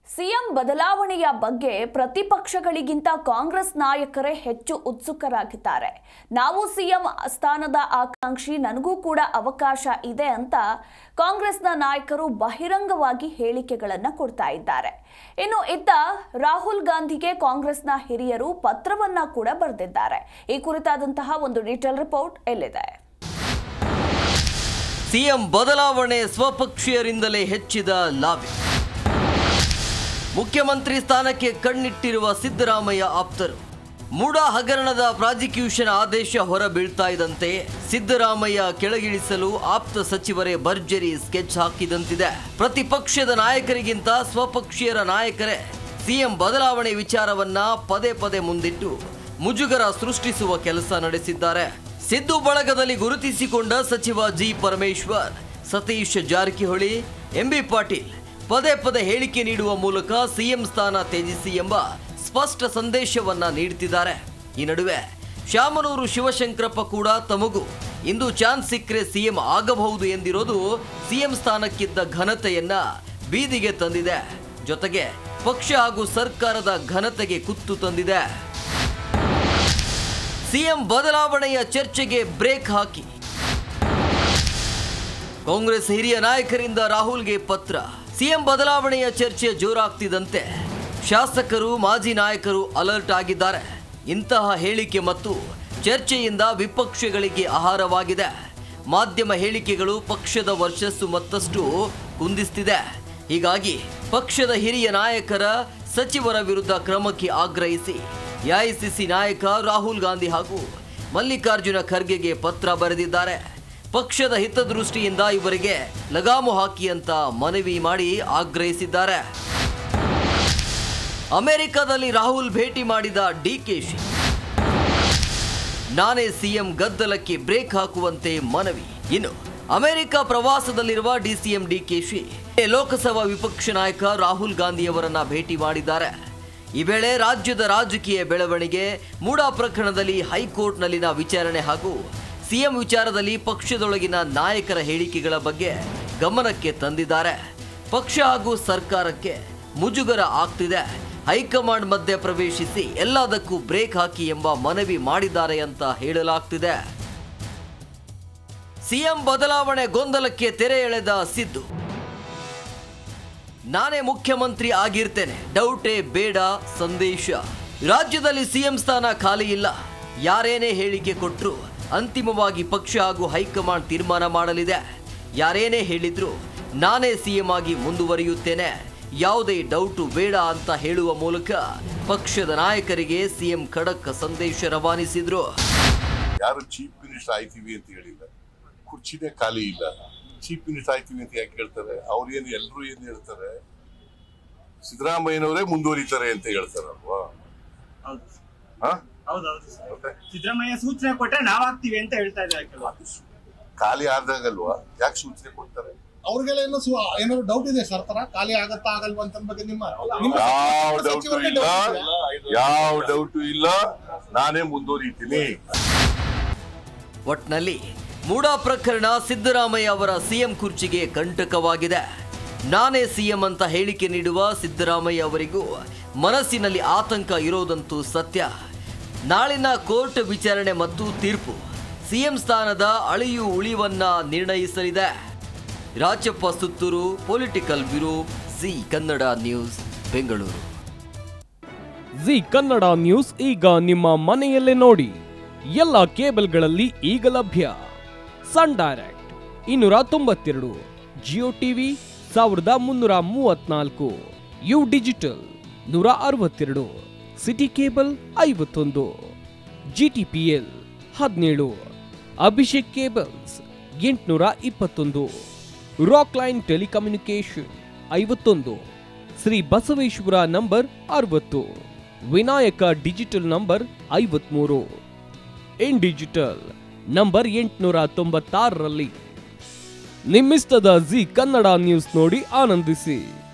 CM ಬದಲಾವಣೆಯ ಬಗ್ಗೆ ಪ್ರತಿಪಕ್ಷಗಳಿಗಿಂತ ಕಾಂಗ್ರೆಸ್ ನಾಯಕರೇ ಹೆಚ್ಚು ಉತ್ಸುಕರಾಗಿದ್ದಾರೆ ನಾವು ಸಿಎಂ ಸ್ಥಾನದ ಆಕಾಂಕ್ಷಿ ನನಗೂ ಕೂಡ ಅವಕಾಶ ಇದೆ ಅಂತ ಕಾಂಗ್ರೆಸ್ನ ನಾಯಕರು ಬಹಿರಂಗವಾಗಿ ಹೇಳಿಕೆಗಳನ್ನ ಕೊಡ್ತಾ ಇದ್ದಾರೆ ಇನ್ನು ಇತ್ತ ರಾಹುಲ್ ಗಾಂಧಿಗೆ ಕಾಂಗ್ರೆಸ್ನ ಹಿರಿಯರು ಪತ್ರವನ್ನ ಕೂಡ ಬರೆದಿದ್ದಾರೆ ಈ ಕುರಿತಾದಂತಹ ಒಂದು ಡೀಟೇಲ್ ರಿಪೋರ್ಟ್ ಎಲ್ಲಿದೆ ಸಿಎಂ ಬದಲಾವಣೆ ಸ್ವಪಕ್ಷೀಯರಿಂದಲೇ ಹೆಚ್ಚಿದ ಲಾಭಿ ಮುಖ್ಯಮಂತ್ರಿ ಸ್ಥಾನಕ್ಕೆ ಕಣ್ಣಿಟ್ಟಿರುವ ಸಿದ್ದರಾಮಯ್ಯ ಆಪ್ತರು ಮೂಡ ಹಗರಣದ ಪ್ರಾಸಿಕ್ಯೂಷನ್ ಆದೇಶ ಹೊರಬೀಳ್ತಾ ಇದ್ದಂತೆ ಸಿದ್ದರಾಮಯ್ಯ ಕೆಳಗಿಳಿಸಲು ಆಪ್ತ ಸಚಿವರೇ ಭರ್ಜರಿ ಸ್ಕೆಚ್ ಹಾಕಿದಂತಿದೆ ಪ್ರತಿಪಕ್ಷದ ನಾಯಕರಿಗಿಂತ ಸ್ವಪಕ್ಷೀಯರ ನಾಯಕರೇ ಸಿಎಂ ಬದಲಾವಣೆ ವಿಚಾರವನ್ನ ಪದೇ ಪದೇ ಮುಂದಿಟ್ಟು ಮುಜುಗರ ಸೃಷ್ಟಿಸುವ ಕೆಲಸ ನಡೆಸಿದ್ದಾರೆ ಸಿದ್ದು ಬಳಗದಲ್ಲಿ ಗುರುತಿಸಿಕೊಂಡ ಸಚಿವ ಜಿ ಪರಮೇಶ್ವರ್ ಸತೀಶ್ ಜಾರಕಿಹೊಳಿ ಎಂಬಿ ಪಾಟೀಲ್ ಪದೇ ಪದೇ ಹೇಳಿಕೆ ನೀಡುವ ಮೂಲಕ ಸಿಎಂ ಸ್ಥಾನ ತ್ಯಜಿಸಿ ಎಂಬ ಸ್ಪಷ್ಟ ಸಂದೇಶವನ್ನ ನೀಡುತ್ತಿದ್ದಾರೆ ಈ ನಡುವೆ ಶಾಮನೂರು ಶಿವಶಂಕರಪ್ಪ ಕೂಡ ತಮಗೂ ಇಂದು ಚಾನ್ಸ್ ಸಿಕ್ಕರೆ ಸಿಎಂ ಆಗಬಹುದು ಎಂದಿರೋದು ಸಿಎಂ ಸ್ಥಾನಕ್ಕಿದ್ದ ಘನತೆಯನ್ನ ಬೀದಿಗೆ ತಂದಿದೆ ಜೊತೆಗೆ ಪಕ್ಷ ಹಾಗೂ ಸರ್ಕಾರದ ಘನತೆಗೆ ಕುತ್ತು ತಂದಿದೆ ಸಿಎಂ ಬದಲಾವಣೆಯ ಚರ್ಚೆಗೆ ಬ್ರೇಕ್ ಹಾಕಿ ಕಾಂಗ್ರೆಸ್ ಹಿರಿಯ ನಾಯಕರಿಂದ ರಾಹುಲ್ಗೆ ಪತ್ರ ಸಿಎಂ ಬದಲಾವಣೆಯ ಚರ್ಚೆ ಜೋರಾಗ್ತಿದ್ದಂತೆ ಶಾಸಕರು ಮಾಜಿ ನಾಯಕರು ಅಲರ್ಟ್ ಆಗಿದ್ದಾರೆ ಇಂತಹ ಹೇಳಿಕೆ ಮತ್ತು ಚರ್ಚೆಯಿಂದ ವಿಪಕ್ಷಗಳಿಗೆ ಆಹಾರವಾಗಿದೆ ಮಾಧ್ಯಮ ಹೇಳಿಕೆಗಳು ಪಕ್ಷದ ವರ್ಚಸ್ಸು ಮತ್ತಷ್ಟು ಕುಂದಿಸ್ತಿದೆ ಹೀಗಾಗಿ ಪಕ್ಷದ ಹಿರಿಯ ನಾಯಕರ ಸಚಿವರ ವಿರುದ್ಧ ಕ್ರಮಕ್ಕೆ ಆಗ್ರಹಿಸಿ ಎಐಸಿಸಿ ನಾಯಕ ರಾಹುಲ್ ಗಾಂಧಿ ಹಾಗೂ ಮಲ್ಲಿಕಾರ್ಜುನ ಖರ್ಗೆಗೆ ಪತ್ರ ಬರೆದಿದ್ದಾರೆ ಪಕ್ಷದ ಹಿತದೃಷ್ಟಿಯಿಂದ ಇವರಿಗೆ ಲಗಾಮು ಹಾಕಿ ಅಂತ ಮನವಿ ಮಾಡಿ ಆಗ್ರಹಿಸಿದ್ದಾರೆ ಅಮೆರಿಕದಲ್ಲಿ ರಾಹುಲ್ ಭೇಟಿ ಮಾಡಿದ ಡಿಕೆಶಿ ನಾನೇ ಸಿಎಂ ಗದ್ದಲಕ್ಕೆ ಬ್ರೇಕ್ ಹಾಕುವಂತೆ ಮನವಿ ಇನ್ನು ಅಮೆರಿಕ ಪ್ರವಾಸದಲ್ಲಿರುವ ಡಿಸಿಎಂ ಡಿಕೆಶಿ ಲೋಕಸಭಾ ವಿಪಕ್ಷ ನಾಯಕ ರಾಹುಲ್ ಗಾಂಧಿಯವರನ್ನ ಭೇಟಿ ಮಾಡಿದ್ದಾರೆ ಈ ವೇಳೆ ರಾಜ್ಯದ ರಾಜಕೀಯ ಬೆಳವಣಿಗೆ ಮೂಡಾ ಪ್ರಕರಣದಲ್ಲಿ ಹೈಕೋರ್ಟ್ನಲ್ಲಿನ ವಿಚಾರಣೆ ಹಾಗೂ ಸಿಎಂ ವಿಚಾರದಲ್ಲಿ ಪಕ್ಷದೊಳಗಿನ ನಾಯಕರ ಹೇಳಿಕೆಗಳ ಬಗ್ಗೆ ಗಮನಕ್ಕೆ ತಂದಿದ್ದಾರೆ ಪಕ್ಷ ಹಾಗೂ ಸರ್ಕಾರಕ್ಕೆ ಮುಜುಗರ ಆಗ್ತಿದೆ ಹೈಕಮಾಂಡ್ ಮಧ್ಯೆ ಪ್ರವೇಶಿಸಿ ಎಲ್ಲದಕ್ಕೂ ಬ್ರೇಕ್ ಹಾಕಿ ಎಂಬ ಮನವಿ ಮಾಡಿದ್ದಾರೆ ಅಂತ ಹೇಳಲಾಗ್ತಿದೆ ಸಿಎಂ ಬದಲಾವಣೆ ಗೊಂದಲಕ್ಕೆ ತೆರೆ ಎಳೆದ ಸಿದ್ದು ನಾನೇ ಮುಖ್ಯಮಂತ್ರಿ ಆಗಿರ್ತೇನೆ ಡೌಟೇ ಬೇಡ ಸಂದೇಶ ರಾಜ್ಯದಲ್ಲಿ ಸಿಎಂ ಸ್ಥಾನ ಖಾಲಿ ಇಲ್ಲ ಯಾರೇನೇ ಹೇಳಿಕೆ ಕೊಟ್ಟರು ಅಂತಿಮವಾಗಿ ಪಕ್ಷ ಹಾಗೂ ಹೈಕಮಾಂಡ್ ತೀರ್ಮಾನ ಮಾಡಲಿದೆ ಯಾರೇನೇ ಹೇಳಿದ್ರು ನಾನೇ ಸಿಎಂ ಆಗಿ ಮುಂದುವರಿಯುತ್ತೇನೆ ಯಾವುದೇ ಡೌಟು ಬೇಡ ಅಂತ ಹೇಳುವ ಮೂಲಕ ಪಕ್ಷದ ನಾಯಕರಿಗೆ ಸಿಎಂ ಖಡಕ್ ಸಂದೇಶ ರವಾನಿಸಿದ್ರು ಯಾರು ಚೀಫ್ ಮಿನಿಸ್ಟರ್ ಆಯ್ತೀವಿ ಅಂತ ಹೇಳಿಲ್ಲ ಕುರ್ಚಿನೇ ಖಾಲಿ ಇಲ್ಲ ಚೀಫ್ ಮಿನಿಸ್ಟರ್ ಆಯ್ತೀವಿ ಅಂತ ಯಾಕೆ ಹೇಳ್ತಾರೆ ಅವ್ರು ಏನು ಎಲ್ರು ಏನ್ ಹೇಳ್ತಾರೆ ಸಿದ್ದರಾಮಯ್ಯನವರೇ ಮುಂದುವರಿತಾರೆ ಅಂತ ಹೇಳ್ತಾರಲ್ವಾ ಹೌದು ಹಾ ಹೌದೌದು ಸರ್ ಮತ್ತೆ ಸಿದ್ದರಾಮಯ್ಯ ಸೂಚನೆ ಕೊಟ್ರೆ ನಾವ್ ಆಗ್ತೀವಿ ಅಂತ ಹೇಳ್ತಾ ಇದ್ದಾರೆ ಕೆಲವು ಖಾಲಿ ಆದಾಗಲ್ವಾ ಯಾಕೆ ಸೂಚನೆ ಕೊಡ್ತಾರೆ ಅವ್ರಿಗೆಲ್ಲ ಏನೋ ಸು- ಏನಾದ್ರು ಡೌಟ್ ಇದೆ ಸರ್ ತರ ಖಾಲಿ ಆಗತ್ತಾ ಆಗಲ್ವಾ ಅಂತ ಬಗ್ಗೆ ನಿಮ್ಮ ನಿಮ್ಮ ಯಾವ ಡೌಟು ಸಚಿವರಿಗೆ ಇಲ್ಲ doubt ಇದೆಯಾ? ಯಾವ ಡೌಟು ಇಲ್ಲ ನಾನೇ ಮುಂದುವರಿತೀನಿ ಒಟ್ನಲ್ಲಿ ಮೂಡಾ ಪ್ರಕರಣ ಸಿದ್ದರಾಮಯ್ಯ ಅವರ ಸಿಎಂ ಕುರ್ಚಿಗೆ ಕಂಟಕವಾಗಿದೆ ನಾನೇ ಸಿಎಂ ಅಂತ ಹೇಳಿಕೆ ನೀಡುವ ಸಿದ್ದರಾಮಯ್ಯ ಅವರಿಗೂ ಮನಸ್ಸಿನಲ್ಲಿ ಆತಂಕ ಇರೋದಂತೂ ಸತ್ಯ ನಾಳಿನ ಕೋರ್ಟ್ ವಿಚಾರಣೆ ಮತ್ತು ತೀರ್ಪು ಸಿಎಂ ಸ್ಥಾನದ ಅಳಿಯು ಉಳಿವನ್ನ ನಿರ್ಣಯಿಸಲಿದೆ Rajappa Suttur political bureau Zee Kannada news Bengaluru Zee Kannada news ಈಗ ನಿಮ್ಮ ಮನೆಯಲ್ಲೇ ನೋಡಿ ಎಲ್ಲ ಕೇಬಲ್ಗಳಲ್ಲಿ ಈಗ ಲಭ್ಯ ಸನ್ ಡೈರೆಕ್ಟ್ ಇನ್ನೂರ ತೊಂಬತ್ತೆರಡು ಜಿಯೋ ಟಿವಿ ಸಾವಿರದ ಮುನ್ನೂರ ಮೂವತ್ನಾಲ್ಕು ಯು ಡಿಜಿಟಲ್ ನೂರ ಅರವತ್ತೆರಡು ಸಿಟಿ ಕೇಬಲ್ ಐವತ್ತೊಂದು ಜಿ ಟಿ ಪಿ ಎಲ್ ಹದಿನೇಳು ಅಭಿಷೇಕ್ ಕೇಬಲ್ಸ್ ಎಂಟುನೂರ ಇಪ್ಪತ್ತೊಂದು ರಾಕ್ ಲೈನ್ ಟೆಲಿಕಮ್ಯುನಿಕೇಶನ್ ಐವತ್ತೊಂದು ಶ್ರೀ ಬಸವೇಶ್ವರ ನಂಬರ್ ಅರವತ್ತು ವಿನಾಯಕ ಡಿಜಿಟಲ್ ನಂಬರ್ ಐವತ್ಮೂರು ಇನ್ ಡಿಜಿಟಲ್ ನಂಬರ್ ಎಂಟುನೂರ ತೊಂಬತ್ತಾರರಲ್ಲಿ ನಿಮ್ಮಿಸ್ತದ ಜಿ ಕನ್ನಡ ನ್ಯೂಸ್ ನೋಡಿ ಆನಂದಿಸಿ